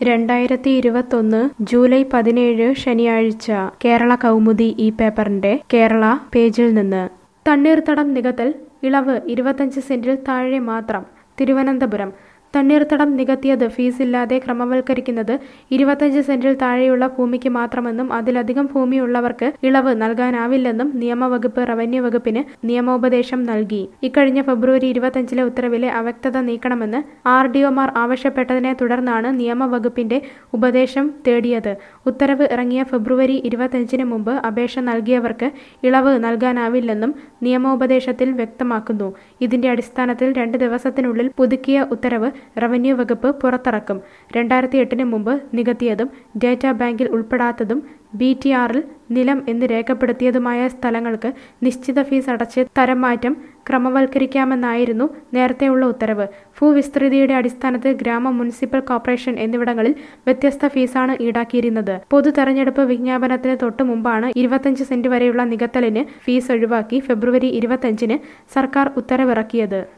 രണ്ടായിരത്തി ഇരുപത്തൊന്ന് ജൂലൈ പതിനേഴ് ശനിയാഴ്ച കേരള കൗമുദി ഈ പേപ്പറിന്റെ കേരള പേജിൽ നിന്ന് തണ്ണീർത്തടം നികത്തൽ ഇളവ് ഇരുപത്തഞ്ച് സെന്റിൽ താഴെ മാത്രം തിരുവനന്തപുരം തണ്ണീർത്തടം നികത്തിയത് ഫീസില്ലാതെ ക്രമവൽക്കരിക്കുന്നത് ഇരുപത്തഞ്ച് സെന്റിൽ താഴെയുള്ള ഭൂമിക്ക് മാത്രമെന്നും അതിലധികം ഭൂമിയുള്ളവർക്ക് ഇളവ് നൽകാനാവില്ലെന്നും നിയമവകുപ്പ് റവന്യൂ വകുപ്പിന് നിയമോപദേശം നൽകി ഇക്കഴിഞ്ഞ ഫെബ്രുവരി ഇരുപത്തഞ്ചിലെ ഉത്തരവിലെ അവ്യക്തത നീക്കണമെന്ന് ആർ ഡിഒമാർ ആവശ്യപ്പെട്ടതിനെ തുടർന്നാണ് നിയമവകുപ്പിന്റെ ഉപദേശം തേടിയത് ഉത്തരവ് ഇറങ്ങിയ ഫെബ്രുവരി ഇരുപത്തഞ്ചിന് മുമ്പ് അപേക്ഷ നൽകിയവർക്ക് ഇളവ് നൽകാനാവില്ലെന്നും നിയമോപദേശത്തിൽ വ്യക്തമാക്കുന്നു ഇതിന്റെ അടിസ്ഥാനത്തിൽ രണ്ട് ദിവസത്തിനുള്ളിൽ പുതുക്കിയ ഉത്തരവ് റവന്യൂ വകുപ്പ് പുറത്തിറക്കും രണ്ടായിരത്തി എട്ടിന് മുമ്പ് നികത്തിയതും ഡേറ്റാ ബാങ്കിൽ ഉൾപ്പെടാത്തതും ബി ടി ആറിൽ നിലം എന്ന് രേഖപ്പെടുത്തിയതുമായ സ്ഥലങ്ങൾക്ക് നിശ്ചിത ഫീസ് അടച്ച് തരം മാറ്റം ക്രമവൽക്കരിക്കാമെന്നായിരുന്നു നേരത്തെയുള്ള ഉത്തരവ് ഭൂവിസ്തൃതിയുടെ അടിസ്ഥാനത്തിൽ ഗ്രാമ മുനിസിപ്പൽ കോർപ്പറേഷൻ എന്നിവിടങ്ങളിൽ വ്യത്യസ്ത ഫീസാണ് ഈടാക്കിയിരുന്നത് പൊതു തെരഞ്ഞെടുപ്പ് വിജ്ഞാപനത്തിന് തൊട്ടു മുമ്പാണ് ഇരുപത്തഞ്ച് സെന്റ് വരെയുള്ള നികത്തലിന് ഫീസ് ഒഴിവാക്കി ഫെബ്രുവരി ഇരുപത്തഞ്ചിന് സർക്കാർ ഉത്തരവിറക്കിയത്